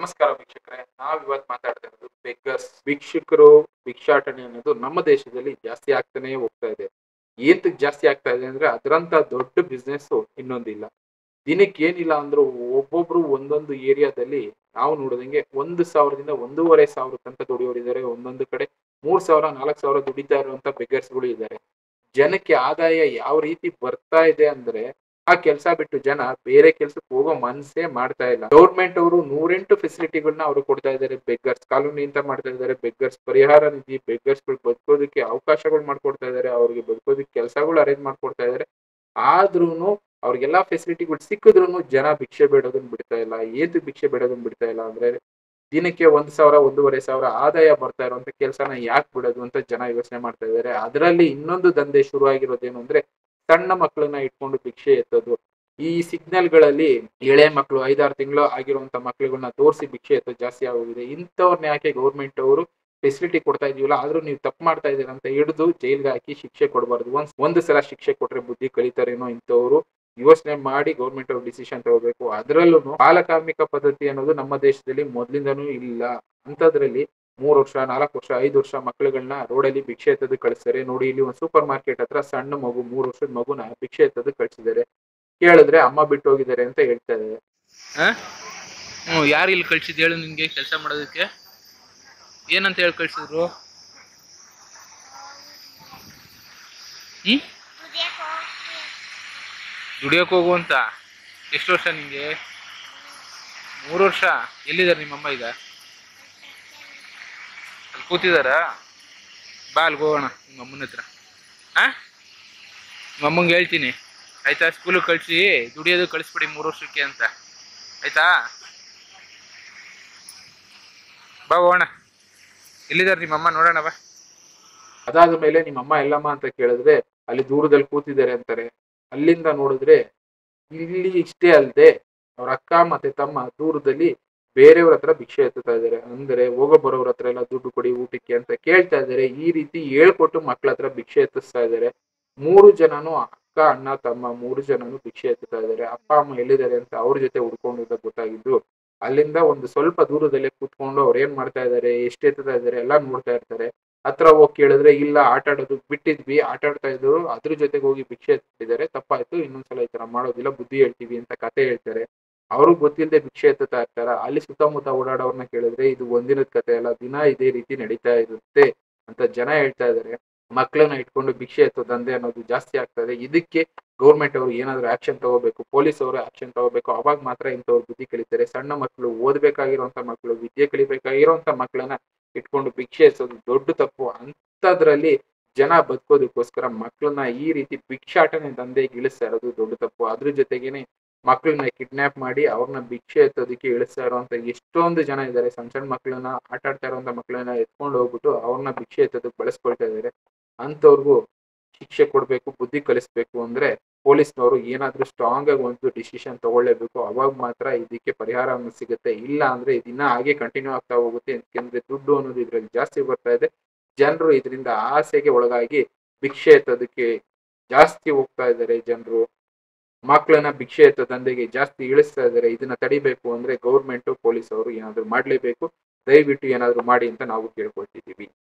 ನಮಸ್ಕಾರ ವೀಕ್ಷಕರೇ ನಾವ್ ಇವತ್ತು ಮಾತಾಡ್ತಾ ಇರೋದು ಬೆಗ್ಗರ್ಸ್ ಭಿಕ್ಷುಕರು ಭಿಕ್ಷಾಟನೆ ಅನ್ನೋದು ನಮ್ಮ ದೇಶದಲ್ಲಿ ಜಾಸ್ತಿ ಆಗ್ತಾನೆ ಹೋಗ್ತಾ ಇದೆ ಏಂತಕ್ ಜಾಸ್ತಿ ಆಗ್ತಾ ಇದೆ ಅಂದ್ರೆ ಅದರಂತ ದೊಡ್ಡ ಬಿಸ್ನೆಸ್ ಇನ್ನೊಂದಿಲ್ಲ ದಿನಕ್ಕೆ ಏನಿಲ್ಲ ಅಂದ್ರೂ ಒಬ್ಬೊಬ್ರು ಒಂದೊಂದು ಏರಿಯಾದಲ್ಲಿ ನಾವು ನೋಡಿದಂಗೆ ಒಂದು ಸಾವಿರದಿಂದ ಒಂದೂವರೆ ಸಾವಿರ ತನಕ ದುಡಿಯೋರಿದ್ದಾರೆ ಒಂದೊಂದು ಕಡೆ ಮೂರ್ ಸಾವಿರ ನಾಲ್ಕು ಸಾವಿರ ದುಡಿತಾ ಇರುವಂತ ಬೆಗ್ಗರ್ಸ್ಗಳು ಇದ್ದಾರೆ ಜನಕ್ಕೆ ಆದಾಯ ಯಾವ ರೀತಿ ಬರ್ತಾ ಇದೆ ಅಂದ್ರೆ ಆ ಕೆಲಸ ಬಿಟ್ಟು ಜನ ಬೇರೆ ಕೆಲ್ಸಕ್ಕೆ ಹೋಗೋ ಮನ್ಸೇ ಮಾಡ್ತಾ ಇಲ್ಲ ಗೌರ್ಮೆಂಟ್ ಅವರು ನೂರೆಂಟು ಫೆಸಿಲಿಟಿಗಳನ್ನ ಅವರು ಕೊಡ್ತಾ ಇದ್ದಾರೆ ಬೆಗ್ಗರ್ಸ್ ಕಾಲೋನಿ ಅಂತ ಮಾಡ್ತಾ ಇದ್ದಾರೆ ಬೆಗ್ಗರ್ಸ್ ಪರಿಹಾರ ನಿಧಿ ಬೆಗ್ಗರ್ಸ್ ಗಳು ಬದುಕೋದಕ್ಕೆ ಅವಕಾಶಗಳು ಮಾಡ್ಕೊಡ್ತಾ ಇದ್ದಾರೆ ಅವ್ರಿಗೆ ಬದುಕೋದಕ್ಕೆ ಕೆಲಸಗಳು ಅರೇಂಜ್ ಮಾಡ್ಕೊಡ್ತಾ ಇದ್ದಾರೆ ಆದ್ರೂನು ಅವ್ರಿಗೆಲ್ಲಾ ಫೆಸಿಲಿಟಿಗಳು ಸಿಕ್ಕಿದ್ರು ಜನ ಭಿಕ್ಷೆ ಬೇಡೋದನ್ನ ಬಿಡ್ತಾ ಇಲ್ಲ ಏತು ಭಿಕ್ಷೆ ಬೇಡೋದನ್ನ ಬಿಡ್ತಾ ಇಲ್ಲ ಅಂದ್ರೆ ದಿನಕ್ಕೆ ಒಂದ್ ಸಾವಿರ ಒಂದೂವರೆ ಸಾವಿರ ಆದಾಯ ಬರ್ತಾ ಇರುವಂತ ಕೆಲಸನ ಯಾಕೆ ಬಿಡೋದು ಅಂತ ಜನ ಯೋಚನೆ ಮಾಡ್ತಾ ಇದ್ದಾರೆ ಅದರಲ್ಲಿ ಇನ್ನೊಂದು ದಂಧೆ ಶುರು ಆಗಿರೋದೇನು ಅಂದ್ರೆ ಸಣ್ಣ ಮಕ್ಕಳನ್ನ ಇಟ್ಕೊಂಡು ಭಿಕ್ಷೆ ಎತ್ತೋದು ಈ ಸಿಗ್ನಲ್ ಗಳಲ್ಲಿ ಎಳೆ ಮಕ್ಕಳು ಐದಾರು ತಿಂಗಳು ಆಗಿರುವಂತ ಮಕ್ಕಳುಗಳನ್ನ ತೋರಿಸಿ ಭಿಕ್ಷೆ ಎತ್ತೋದು ಜಾಸ್ತಿ ಆಗೋಗಿದೆ ಇಂಥವ್ರನ್ನ ಯಾಕೆ ಗೌರ್ಮೆಂಟ್ ಅವರು ಫೆಸಿಲಿಟಿ ಕೊಡ್ತಾ ಇದೀವಲ್ಲ ಆದ್ರೂ ನೀವು ತಪ್ಪು ಮಾಡ್ತಾ ಇದೀರ ಅಂತ ಹಿಡಿದು ಜೈಲ್ಗೆ ಹಾಕಿ ಶಿಕ್ಷೆ ಕೊಡಬಾರ್ದು ಒಂದ್ ಒಂದು ಸಲ ಶಿಕ್ಷೆ ಕೊಟ್ರೆ ಬುದ್ಧಿ ಕಲಿತಾರೇನೋ ಇಂಥವ್ರು ಯೋಚನೆ ಮಾಡಿ ಗೌರ್ಮೆಂಟ್ ಅವ್ರು ಡಿಸಿಷನ್ ತಗೋಬೇಕು ಅದರಲ್ಲೂ ಬಾಲಕಾರ್ಮಿಕ ಪದ್ಧತಿ ಅನ್ನೋದು ನಮ್ಮ ದೇಶದಲ್ಲಿ ಮೊದ್ಲಿಂದನೂ ಇಲ್ಲ ಅಂತದ್ರಲ್ಲಿ ಮೂರ್ ವರ್ಷ ನಾಲ್ಕು ವರ್ಷ ಐದು ವರ್ಷ ಮಕ್ಕಳುಗಳನ್ನ ರೋಡಲ್ಲಿ ಭಿಕ್ಷೆ ಎತ್ತದು ಕಳಿಸ್ತಾರೆ ನೋಡಿ ಇಲ್ಲಿ ಒಂದು ಸೂಪರ್ ಮಾರ್ಕೆಟ್ ಹತ್ರ ಸಣ್ಣ ಮಗು ಮೂರ್ ವರ್ಷದ ಮಗುನ ಭಿಕ್ಷೆ ಎತ್ತದು ಕಳ್ಸಿದ್ದಾರೆ ಕೇಳಿದ್ರೆ ಅಮ್ಮ ಬಿಟ್ಟು ಹೋಗಿದ್ದಾರೆ ಅಂತ ಹೇಳ್ತಾ ಇದ್ದಾರೆ ಹ್ಞೂ ಯಾರು ಇಲ್ಲಿ ಕಳ್ಸಿದ್ ಹೇಳು ನಿನ್ಗೆ ಕೆಲಸ ಮಾಡೋದಕ್ಕೆ ಏನಂತ ಹೇಳಿ ಕಳ್ಸಿದ್ರು ಹ್ಞೂ ದುಡಿಯೋಕೆ ಹೋಗು ಅಂತ ಎಷ್ಟು ವರ್ಷ ನಿಂಗೆ ಮೂರು ವರ್ಷ ಎಲ್ಲಿದ್ದಾರೆ ನಿಮ್ಮಮ್ಮ ಈಗ ಅಲ್ಲಿ ಕೂತಿದಾರಾ ಬಾ ಅಲ್ಲಿಗೆ ಹೋಗೋಣ ನಿಮ್ಮ ಅಮ್ಮನ ಹತ್ರ ಹಾಂ ನಿಮ್ಮ ಅಮ್ಮಂಗೆ ಹೇಳ್ತೀನಿ ಆಯ್ತಾ ಸ್ಕೂಲಿಗೆ ಕಳಿಸಿ ದುಡಿಯೋದು ಕಳಿಸ್ಬಿಡಿ ಮೂರು ವರ್ಷಕ್ಕೆ ಅಂತ ಆಯ್ತಾ ಬಾ ಹೋಗೋಣ ಎಲ್ಲಿದ್ದಾರೆ ನಿಮ್ಮಮ್ಮ ನೋಡೋಣ ಬಾ ಅದಾದ ಮೇಲೆ ನಿಮ್ಮ ಅಮ್ಮ ಎಲ್ಲಮ್ಮ ಅಂತ ಕೇಳಿದ್ರೆ ಅಲ್ಲಿ ದೂರದಲ್ಲಿ ಕೂತಿದ್ದಾರೆ ಅಂತಾರೆ ಅಲ್ಲಿಂದ ನೋಡಿದ್ರೆ ಇಲ್ಲಿ ಇಷ್ಟೇ ಅಲ್ಲದೆ ಅವ್ರ ಅಕ್ಕ ಮತ್ತೆ ತಮ್ಮ ದೂರದಲ್ಲಿ ಬೇರೆಯವ್ರ ಹತ್ರ ಭಿಕ್ಷೆ ಎತ್ತುತ್ತಾ ಇದ್ದಾರೆ ಅಂದ್ರೆ ಹೋಗೋ ಬರೋವ್ರ ಹತ್ರ ಎಲ್ಲ ದುಡ್ಡು ಕೊಡಿ ಊಟಕ್ಕೆ ಅಂತ ಕೇಳ್ತಾ ಇದ್ದಾರೆ ಈ ರೀತಿ ಹೇಳ್ಕೊಟ್ಟು ಮಕ್ಳ ಹತ್ರ ಭಿಕ್ಷೆ ಎತ್ತಿಸ್ತಾ ಇದ್ದಾರೆ ಮೂರು ಜನನು ಅಕ್ಕ ಅಣ್ಣ ತಮ್ಮ ಮೂರು ಜನನು ಭಿಕ್ಷೆ ಎತ್ತುತ್ತಾ ಇದ್ದಾರೆ ಅಪ್ಪ ಅಮ್ಮ ಎಲ್ಲಿದ್ದಾರೆ ಅಂತ ಅವ್ರ ಜೊತೆ ಹುಡ್ಕೊಂಡಿದ್ದ ಗೊತ್ತಾಗಿದ್ದು ಅಲ್ಲಿಂದ ಒಂದು ಸ್ವಲ್ಪ ದೂರದಲ್ಲೇ ಕೂತ್ಕೊಂಡು ಅವ್ರು ಏನ್ ಮಾಡ್ತಾ ಇದ್ದಾರೆ ಎಷ್ಟು ಎತ್ತುತ್ತಾ ಇದ್ದಾರೆ ಎಲ್ಲ ನೋಡ್ತಾ ಇರ್ತಾರೆ ಹತ್ರ ಹೋಗಿ ಕೇಳಿದ್ರೆ ಇಲ್ಲ ಆಟ ಆಡೋದು ಬಿಟ್ಟಿದ್ವಿ ಆಟ ಆಡ್ತಾ ಇದ್ರು ಅದ್ರ ಜೊತೆಗೆ ಹೋಗಿ ಭಿಕ್ಷೆ ಎತ್ತಿದ್ದಾರೆ ತಪ್ಪಾಯ್ತು ಇನ್ನೊಂದ್ಸಲ ಈ ತರ ಮಾಡೋದಿಲ್ಲ ಬುದ್ಧಿ ಹೇಳ್ತೀವಿ ಅಂತ ಕತೆ ಹೇಳ್ತಾರೆ ಅವ್ರಿಗೆ ಗೊತ್ತಿಲ್ಲದೆ ಭಿಕ್ಷೆ ಎತ್ತುತ್ತಾ ಇರ್ತಾರ ಅಲ್ಲಿ ಸುತ್ತಮುತ್ತ ಓಡಾಡೋರ್ನ ಕೇಳಿದ್ರೆ ಇದು ಒಂದಿನದ ಕತೆ ಅಲ್ಲ ದಿನ ಇದೇ ರೀತಿ ನಡೀತಾ ಇರುತ್ತೆ ಅಂತ ಜನ ಹೇಳ್ತಾ ಇದ್ದಾರೆ ಮಕ್ಕಳನ್ನ ಇಟ್ಕೊಂಡು ಭಿಕ್ಷೆ ಎತ್ತೋ ದಂಧೆ ಅನ್ನೋದು ಜಾಸ್ತಿ ಆಗ್ತಾ ಇದೆ ಇದಕ್ಕೆ ಗೌರ್ಮೆಂಟ್ ಅವರು ಏನಾದ್ರು ಆಕ್ಷನ್ ತಗೋಬೇಕು ಪೊಲೀಸ್ ಅವರು ಆಕ್ಷನ್ ತಗೋಬೇಕು ಅವಾಗ ಮಾತ್ರ ಇಂಥವ್ರು ಬುದ್ಧಿ ಕಲಿತಾರೆ ಸಣ್ಣ ಮಕ್ಕಳು ಓದ್ಬೇಕಾಗಿರುವಂತ ಮಕ್ಕಳು ವಿದ್ಯೆ ಕಲಿಬೇಕಾಗಿರುವಂತ ಮಕ್ಕಳನ್ನ ಇಟ್ಕೊಂಡು ಭಿಕ್ಷೆ ಎತ್ತೋದು ದೊಡ್ಡ ತಪ್ಪು ಅಂತದ್ರಲ್ಲಿ ಜನ ಬದುಕೋದಕ್ಕೋಸ್ಕರ ಮಕ್ಕಳನ್ನ ಈ ರೀತಿ ಭಿಕ್ಷಾಟನೆ ದಂಧೆಗೆ ಇಳಿಸ್ತಾ ಇರೋದು ದೊಡ್ಡ ತಪ್ಪು ಅದ್ರ ಜೊತೆಗೇನೆ ಮಕ್ಕಳನ್ನ ಕಿಡ್ನಾಪ್ ಮಾಡಿ ಅವ್ರನ್ನ ಭಿಕ್ಷೆ ಎತ್ತೋದಕ್ಕೆ ಇಳಿಸ್ತಾ ಇರುವಂತ ಎಷ್ಟೊಂದು ಜನ ಇದ್ದಾರೆ ಸಣ್ಣ ಸಣ್ಣ ಮಕ್ಕಳನ್ನ ಆಟ ಆಡ್ತಾ ಇರುವಂತ ಮಕ್ಕಳನ್ನ ಎತ್ಕೊಂಡು ಹೋಗ್ಬಿಟ್ಟು ಅವ್ರನ್ನ ಭಿಕ್ಷೆ ಎತ್ತೋದಕ್ಕೆ ಬಳಸ್ಕೊಳ್ತಾ ಇದ್ದಾರೆ ಅಂತವ್ರಿಗೂ ಶಿಕ್ಷೆ ಕೊಡ್ಬೇಕು ಬುದ್ಧಿ ಕಲಿಸ್ಬೇಕು ಅಂದ್ರೆ ಪೊಲೀಸ್ನವರು ಏನಾದ್ರೂ ಸ್ಟ್ರಾಂಗ್ ಆಗಿ ಒಂದು ಡಿಸಿಷನ್ ತಗೊಳ್ಳೇಬೇಕು ಅವಾಗ ಮಾತ್ರ ಇದಕ್ಕೆ ಪರಿಹಾರ ಅನ್ನೋದು ಸಿಗುತ್ತೆ ಇಲ್ಲ ಅಂದ್ರೆ ದಿನ ಹಾಗೆ ಕಂಟಿನ್ಯೂ ಆಗ್ತಾ ಹೋಗುತ್ತೆ ಯಾಕೆಂದ್ರೆ ದುಡ್ಡು ಅನ್ನೋದು ಇದ್ರಲ್ಲಿ ಜಾಸ್ತಿ ಬರ್ತಾ ಇದೆ ಜನರು ಇದರಿಂದ ಆಸೆಗೆ ಒಳಗಾಗಿ ಭಿಕ್ಷೆ ಎತ್ತೋದಕ್ಕೆ ಜಾಸ್ತಿ ಹೋಗ್ತಾ ಇದ್ದಾರೆ ಜನರು ಮಕ್ಕಳನ್ನ ಭಿಕ್ಷೆ ಎತ್ತೋ ದಂಧೆಗೆ ಜಾಸ್ತಿ ಇಳಿಸ್ತಾ ಇದ್ದಾರೆ ಇದನ್ನ ತಡಿಬೇಕು ಅಂದ್ರೆ ಗೌರ್ಮೆಂಟ್ ಪೊಲೀಸ್ ಅವರು ಏನಾದ್ರು ಮಾಡ್ಲೇಬೇಕು ದಯವಿಟ್ಟು ಏನಾದ್ರು ಮಾಡಿ ಅಂತ ನಾವು ಕೇಳ್ಕೊಳ್ತಿದ್ದೀವಿ